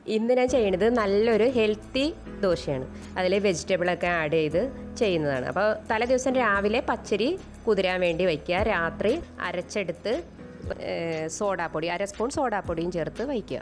ഇന്ന് ഞാൻ ചെയ്യണത് നല്ലൊരു ഹെൽത്തി ദോശയാണ് അതിൽ വെജിറ്റബിളൊക്കെ ആഡ് ചെയ്ത് ചെയ്യുന്നതാണ് അപ്പോൾ തലേ ദിവസം രാവിലെ പച്ചരി കുതിരാൻ വേണ്ടി വയ്ക്കുക രാത്രി അരച്ചെടുത്ത് ഏഹ്, സോഡാപ്പൊടി അര സ്പൂൺ സോഡാപ്പൊടിയും ചേർത്ത് വയ്ക്കുക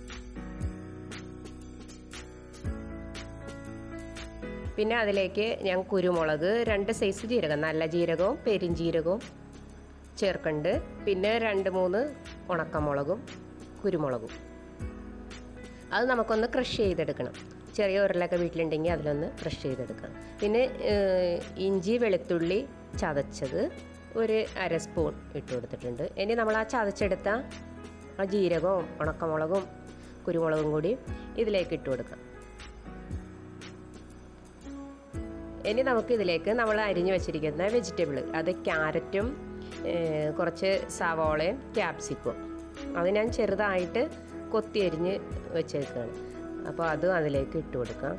പിന്നെ അതിലേക്ക് ഞാൻ കുരുമുളക് രണ്ട് സൈസ് ജീരകം നല്ല ജീരകവും പെരിഞ്ജീരകവും ചേർക്കുന്നുണ്ട് പിന്നെ രണ്ട് മൂന്ന് ഉണക്കമുളകും കുരുമുളകും അത് നമുക്കൊന്ന് ക്രഷ് ചെയ്തെടുക്കണം ചെറിയ ഉരുളൊക്കെ വീട്ടിലുണ്ടെങ്കിൽ അതിലൊന്ന് ക്രഷ് ചെയ്തെടുക്കണം പിന്നെ ഏഹ്, ഇഞ്ചി വെളുത്തുള്ളി ചതച്ചത് ഒരു അര സ്പൂൺ ഇട്ട് കൊടുത്തിട്ടുണ്ട് ഇനി നമ്മൾ ആ ചതച്ചെടുത്ത ആ ജീരകവും ഉണക്കമുളകും കുരുമുളകും കൂടി ഇതിലേക്ക് ഇട്ട് കൊടുക്കാം ഇനി നമുക്ക് ഇതിലേക്ക് നമ്മൾ അരിഞ്ഞു വെച്ചിരിക്കുന്ന വെജിറ്റബിൾ അത് ക്യാരറ്റും ഏഹ്, കുറച്ച് സവോളയും ക്യാപ്സിക്കും അത് ഞാൻ ചെറുതായിട്ട് കൊത്തി അരിഞ്ഞ് വെച്ചേക്കാണ് അപ്പോൾ അതും അതിലേക്ക് ഇട്ട് കൊടുക്കാം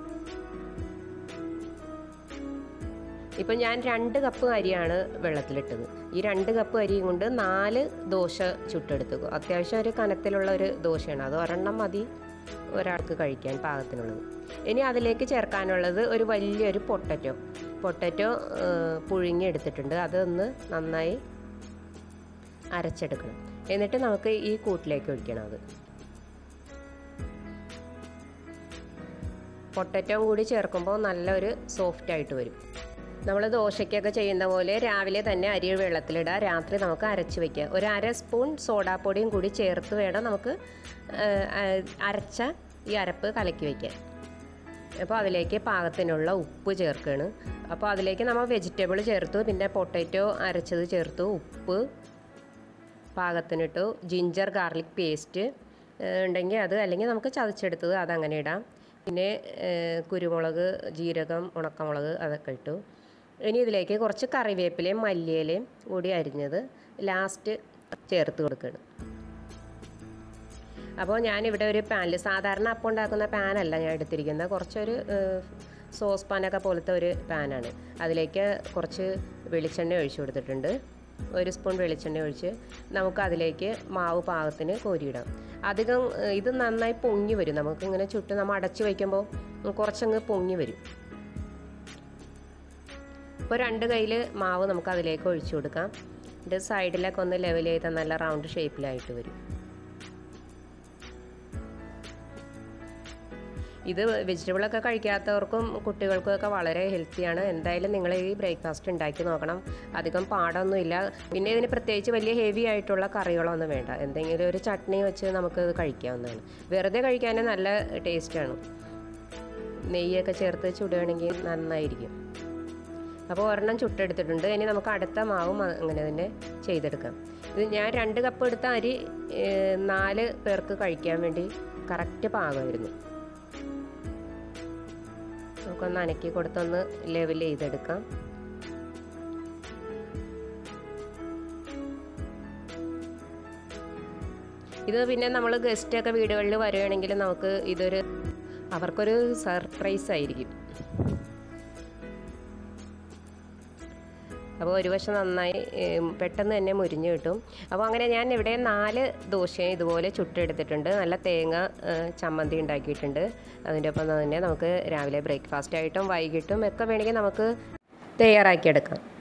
ഇപ്പം ഞാൻ രണ്ട് കപ്പ് അരിയാണ് വെള്ളത്തിലിട്ടത് ഈ രണ്ട് കപ്പ് അരിയും കൊണ്ട് നാല് ദോശ ചുട്ടെടുത്തു അത്യാവശ്യം ഒരു കനത്തിലുള്ള ഒരു ദോശയാണ് അത് ഒരെണ്ണം മതി ഒരാൾക്ക് കഴിക്കാൻ പാകത്തിനുള്ളത് ഇനി അതിലേക്ക് ചേർക്കാനുള്ളത് ഒരു വലിയൊരു പൊട്ടറ്റോ പൊട്ടറ്റോ പുഴുങ്ങി എടുത്തിട്ടുണ്ട് അതൊന്ന് നന്നായി അരച്ചെടുക്കണം എന്നിട്ട് നമുക്ക് ഈ കൂട്ടിലേക്ക് ഒഴിക്കണം അത് പൊട്ടറ്റോ കൂടി ചേർക്കുമ്പോൾ നല്ലൊരു സോഫ്റ്റ് ആയിട്ട് വരും നമ്മൾ ദോശയ്ക്കൊക്കെ ചെയ്യുന്ന പോലെ രാവിലെ തന്നെ അരി വെള്ളത്തിലിടുക രാത്രി നമുക്ക് അരച്ച് വയ്ക്കുക ഒരു അര സ്പൂൺ സോഡാപ്പൊടിയും കൂടി ചേർത്ത് വേണം നമുക്ക് ആ, ആ, അരച്ച ഈ അരപ്പ് കലക്കി വയ്ക്കാൻ അപ്പോൾ അതിലേക്ക് പാകത്തിനുള്ള ഉപ്പ് ചേർക്കുകയാണ് അപ്പോൾ അതിലേക്ക് നമ്മൾ വെജിറ്റബിൾ ചേർത്തു പിന്നെ പൊട്ടാറ്റോ അരച്ചത് ചേർത്തു ഉപ്പ് പാകത്തിനിട്ടു ജിഞ്ചർ ഗാർലിക് പേസ്റ്റ് ഉണ്ടെങ്കിൽ അത് അല്ലെങ്കിൽ നമുക്ക് ചതച്ചെടുത്തത് അതങ്ങനെ ഇടാം പിന്നെ ഏഹ്, കുരുമുളക് ജീരകം ഉണക്കമുളക് അതൊക്കെ ഇട്ടു ഇനി ഇതിലേക്ക് കുറച്ച് കറിവേപ്പിലയും മല്ലിയിലയും കൂടി അരിഞ്ഞത് ലാസ്റ്റ് ചേർത്ത് കൊടുക്കണം അപ്പോൾ ഞാനിവിടെ ഒരു പാനിൽ സാധാരണ അപ്പം ഉണ്ടാക്കുന്ന പാനല്ല ഞാൻ എടുത്തിരിക്കുന്നത് കുറച്ചൊരു ഏഹ്, സോസ് പാനൊക്കെ പോലത്തെ ഒരു പാനാണ് അതിലേക്ക് കുറച്ച് വെളിച്ചെണ്ണ ഒഴിച്ചു കൊടുത്തിട്ടുണ്ട് ഒരു സ്പൂൺ വെളിച്ചെണ്ണ ഒഴിച്ച് നമുക്ക് അതിലേക്ക് മാവ് പാകത്തിന് കോരിയിടാം അധികം ഏഹ്, ഇത് നന്നായി പൊങ്ങി വരും നമുക്കിങ്ങനെ ചുറ്റും നമ്മൾ അടച്ചു വയ്ക്കുമ്പോൾ കുറച്ചങ്ങ് പൊങ്ങി വരും ഇപ്പോൾ രണ്ട് കയ്യിൽ മാവ് നമുക്ക് അതിലേക്ക് ഒഴിച്ചു കൊടുക്കാം ഇത് സൈഡിലൊക്കെ ഒന്ന് ലെവൽ ചെയ്താൽ നല്ല റൗണ്ട് ഷേപ്പിലായിട്ട് വരും ഇത് വെജിറ്റബിളൊക്കെ കഴിക്കാത്തവർക്കും കുട്ടികൾക്കും ഒക്കെ വളരെ ഹെൽത്തിയാണ് എന്തായാലും നിങ്ങൾ ഈ ബ്രേക്ക്ഫാസ്റ്റ് ഉണ്ടാക്കി നോക്കണം അധികം പാടൊന്നുമില്ല പിന്നെ ഇതിന് പ്രത്യേകിച്ച് വലിയ ഹെവി ആയിട്ടുള്ള കറികളൊന്നും വേണ്ട എന്തെങ്കിലും ഒരു ചട്നി വെച്ച് നമുക്ക് ഇത് കഴിക്കാവുന്നതാണ് വെറുതെ കഴിക്കാൻ നല്ല ടേസ്റ്റാണ് നെയ്യൊക്കെ ചേർത്ത് ചുടുകയാണെങ്കിൽ നന്നായിരിക്കും അപ്പോൾ ഒരെണ്ണം ചുട്ടെടുത്തിട്ടുണ്ട് ഇനി നമുക്ക് അടുത്ത മാവും അ- അങ്ങനെ തന്നെ ചെയ്തെടുക്കാം ഇത് ഞാൻ രണ്ട് കപ്പ് എടുത്ത അരി ഏഹ്, നാല് പേർക്ക് കഴിക്കാൻ വേണ്ടി കറക്റ്റ് പാകമായിരുന്നു നമുക്കൊന്ന് അനക്കി കൊടുത്തൊന്ന് ലെവൽ ചെയ്തെടുക്കാം ഇത് പിന്നെ നമ്മൾ ഗസ്റ്റൊക്കെ വീടുകളിൽ വരുവാണെങ്കിൽ നമുക്ക് ഇതൊരു അവർക്കൊരു സർപ്രൈസ് ആയിരിക്കും അപ്പോൾ ഒരു വശം നന്നായി ഏം, പെട്ടെന്ന് തന്നെ മുരിഞ്ഞ് കിട്ടും അപ്പോൾ അങ്ങനെ ഞാൻ ഇവിടെ നാല് ദോശയും ഇതുപോലെ ചുട്ടെടുത്തിട്ടുണ്ട് നല്ല തേങ്ങ ഏ, ചമ്മന്തി ഉണ്ടാക്കിയിട്ടുണ്ട് അതിൻ്റെ ഒപ്പം തന്നെ നമുക്ക് രാവിലെ ബ്രേക്ക്ഫാസ്റ്റ് ആയിട്ടും വൈകിട്ടും ഒക്കെ വേണമെങ്കിൽ നമുക്ക് തയ്യാറാക്കിയെടുക്കാം